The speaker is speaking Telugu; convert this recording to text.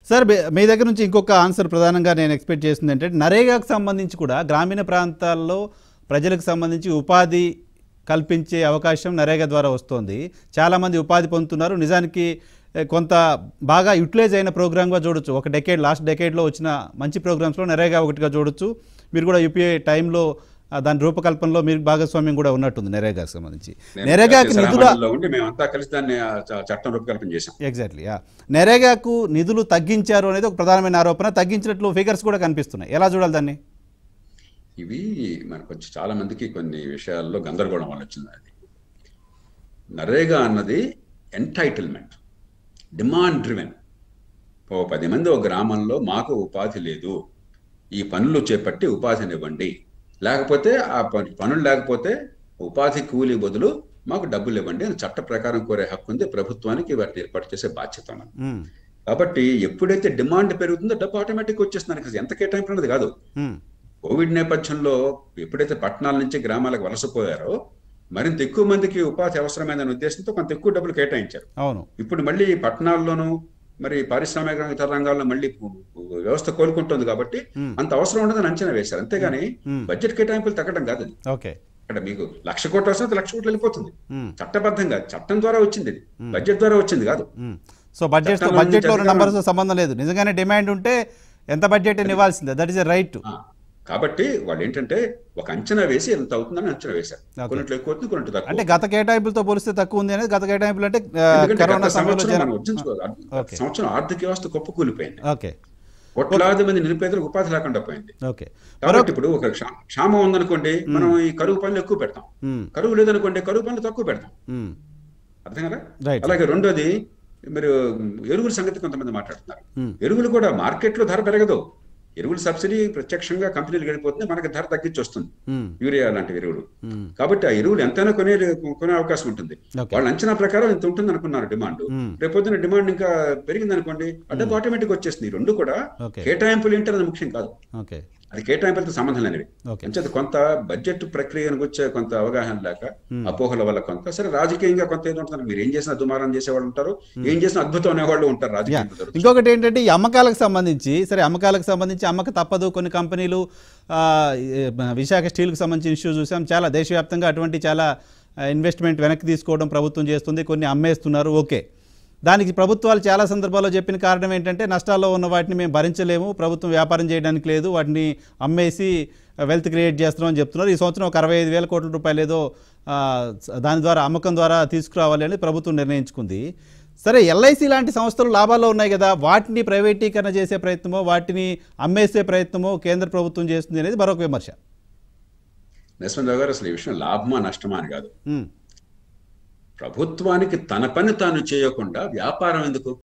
సార్ మీ- మీ దగ్గర నుంచి ఇంకొక ఆన్సర్ ప్రధానంగా నేను ఎక్స్పెక్ట్ చేస్తుంది ఏంటంటే నరేగాకు సంబంధించి కూడా గ్రామీణ ప్రాంతాల్లో ప్రజలకు సంబంధించి ఉపాధి కల్పించే అవకాశం నరేగా ద్వారా వస్తోంది చాలామంది ఉపాధి పొందుతున్నారు నిజానికి ఏ, కొంత బాగా యూటిలైజ్ అయిన ప్రోగ్రామ్గా చూడొచ్చు ఒక డెకేడ్ లాస్ట్ డెకేడ్లో వచ్చిన మంచి ప్రోగ్రామ్స్లో నరేగా ఒకటిగా చూడొచ్చు మీరు కూడా యూపీఐ టైంలో ఆ, దాని రూపకల్పనలో మీరు భాగస్వామ్యం కూడా ఉన్నట్టుంది నరేగాకు సంబంధించి నేను నరేగాకు జాతీయ నిధుల సలహా ఉండి మేమంతా కలిసి దాన్ని ఆ చ- చట్టం రూపకల్పన చేశాం ఎగ్జాక్ట్లీ నెరేగాకు నిధులు తగ్గించారు అనేది ఒక ప్రధానమైన ఆరోపణ తగ్గించినట్లు ఫిగర్స్ కూడా కనిపిస్తున్నాయి ఎలా చూడాలి దాన్ని ఇవి మనకు వచ్చి చాలా మందికి కొన్ని విషయాల్లో గందరగోళం వల్ల వచ్చింది అది నరేగా అన్నది ఎంటైటిల్మెంట్ డిమాండ్ డ్రివెన్ ఓ పది మంది ఒక గ్రామంలో మాకు ఉపాధి లేదు ఈ పనులు చేపట్టి ఉపాధినివ్వండి లేకపోతే ఆ పని పనులు లేకపోతే ఉపాధి కూలి బదులు మాకు డబ్బులు ఇవ్వండి అని చట్ట ప్రకారం కోరే హక్కు ఉంది ప్రభుత్వానికి వాటిని ఏర్పాటు చేసే బాధ్యత ఉన్నది మ్మ్. కాబట్టి ఎప్పుడైతే డిమాండ్ పెరుగుతుందో డబ్బు ఆటోమేటిక్ వచ్చేస్తుంది దానికి అసలు ఎంత కేటాయింపు అన్నది కాదు మ్మ్. కోవిడ్ నేపథ్యంలో ఎప్పుడైతే పట్టణాల నుంచి గ్రామాలకు వలసపోయారో మరింత ఎక్కువ మందికి ఉపాధి అవసరమైందనే ఉద్దేశంతో కొంత ఎక్కువ డబ్బులు కేటాయించారు అవును ఇప్పుడు మళ్ళీ పట్టణాల్లోనూ మరి పారిశ్రామిక ఇతర రంగాల్లో మళ్ళీ వ్యవస్థ కోలుకుంటుంది కాబట్టి మ్మ్. అంత అవసరం ఉండదని అంచనా వేశారు అంతేగాని మ్మ్. బడ్జెట్ కేటాయింపులు తగ్గడం కాదు అది ఓకే అక్కడ మీకు లక్ష కోట్ల అవసరం లక్ష కోట్లు వెళ్ళిపోతుంది మ్మ్. చట్టబద్ధంగా చట్టం ద్వారా వచ్చింది ఇది బడ్జెట్ ద్వారా వచ్చింది కాదు మ్మ్. సో బడ్జెట్ చట్టాల నుంచి బడ్జెట్లో ఉన్న అధికారం- నంబర్స్ సంబంధం లేదు నిజంగానే డిమాండ్ ఉంటే ఎంత బడ్జెట్ అని ఇవ్వాల్సిందే దట్ ఈస్ ఎ రైట్ ఆ, కాబట్టి వాళ్ళు ఏంటంటే ఒక అంచనా వేసి ఎంత అవుతుందని అంచనా వేశారు Okay. కొన్నిట్లో ఎక్కువ అవుతుంది కొన్నిట్లో తక్కువ అంటే గత కేటాయింపులతో పోలిస్తే తక్కువ ఉంది అనేది గత కేటాయింపులు అంటే ఆ, ఎందుకంటే కరోనా గత సమయంలో సంవత్సరం మనం జర- గుర్తుంచుకోవాలి. ఓకే. సంవత్సరం ఆర్థిక వ్యవస్థ కుప్పకూలిపోయింది ఓకే కోట్లాది మంది నిరుపేదలకు ఉపాధి లేకుండా పోయింది ఓకే కాబట్టి ఇప్పుడు ఒక క్షా- క్షామం ఉందనుకోండి మనం ఈ కరువు పనులు ఎక్కువ పెడతాం మ్మ్. కరువు లేదనుకోండి కరువు పనులు తక్కువ పెడతాం మ్మ్. అర్థం కదా రైట్ అలాగే రెండోది మీరు ఎరువుల సంగతి కొంతమంది మాట్లాడుతున్నారు మ్మ్. ఎరువులు కూడా మార్కెట్లో ధర పెరగదు ఎరువుల సబ్సిడీ ప్రత్యక్షంగా కంపెనీలు వెళ్ళిపోతుంది మనకి ధర తగ్గించి వస్తుంది మ్మ్. యూరియా లాంటి ఎరువులు మ్మ్. కాబట్టి ఆ ఎరువులు ఎంతైనా కొనే కొనే అవకాశం ఉంటుంది ఓకే. వాళ్ళ అంచనా ప్రకారం ఇంత ఉంటుంది అనుకున్నారు డిమాండ్ మ్మ్. రేపొద్దున డిమాండ్ ఇంకా పెరిగింది అనుకోండి ఆ డబ్బు ఆటోమేటిక్ వచ్చేస్తుంది ఈ రెండు కూడా ఓకే కేటాయింపులు ఏంటనేది ముఖ్యం కాదు ఓకే అది కేటాయింపులతో సంబంధం లేనివి ఓకే అంచేత కొంత బడ్జెట్ ప్రక్రియను వచ్చే కొంత అవగాహన లేక మ్మ్. అపోహల వల్ల కొంత సరే రాజకీయంగా కొంత ఏదో ఉంటుంది మీరు ఏం చేసినా దుమారం చేసేవాళ్ళు ఉంటారు ఏం చేసినా అద్భుతం అనేవాళ్ళు ఉంటారు యా రాజకీయంలో జరుగుతుంది. ఇంకొకటి ఏంటంటే ఈ అమ్మకాలకు సంబంధించి సరే అమ్మకాలకు సంబంధించి అమ్మక తప్పదు కొన్ని కంపెనీలు ఆ, ఏ, విశాఖ స్టీల్కి సంబంధించిన ఇష్యూ చూసాం చాలా దేశవ్యాప్తంగా అటువంటి చాలా ఇన్వెస్ట్మెంట్ వెనక్కి తీసుకోవడం ప్రభుత్వం చేస్తుంది కొన్ని అమ్మేస్తున్నారు ఓకే దానికి ప్రభుత్వాలు చాలా సందర్భాల్లో చెప్పిన కారణం ఏంటంటే నష్టాల్లో ఉన్న వాటిని మేము భరించలేము ప్రభుత్వం వ్యాపారం చేయడానికి లేదు వాటిని అమ్మేసి వెల్త్ క్రియేట్ చేస్తున్నాం అని చెప్తున్నారు ఈ సంవత్సరం ఒక అరవై ఐదు వేల కోట్ల రూపాయలు ఏదో ఆ, దాని ద్వారా అమ్మకం ద్వారా తీసుకురావాలి అని ప్రభుత్వం నిర్ణయించుకుంది సరే ఎల్ఐసి లాంటి సంస్థలు లాభాల్లో ఉన్నాయి కదా వాటిని ప్రైవేటీకరణ చేసే ప్రయత్నమో వాటిని అమ్మేసే ప్రయత్నమో కేంద్ర ప్రభుత్వం చేస్తుంది అనేది మరొక విమర్శ నరసింహరావు గారు అసలు ఈ విషయం లాభమా నష్టమా అని కాదు ఉమ్, ప్రభుత్వానికి తన పని తాను చేయకుండా వ్యాపారం ఎందుకు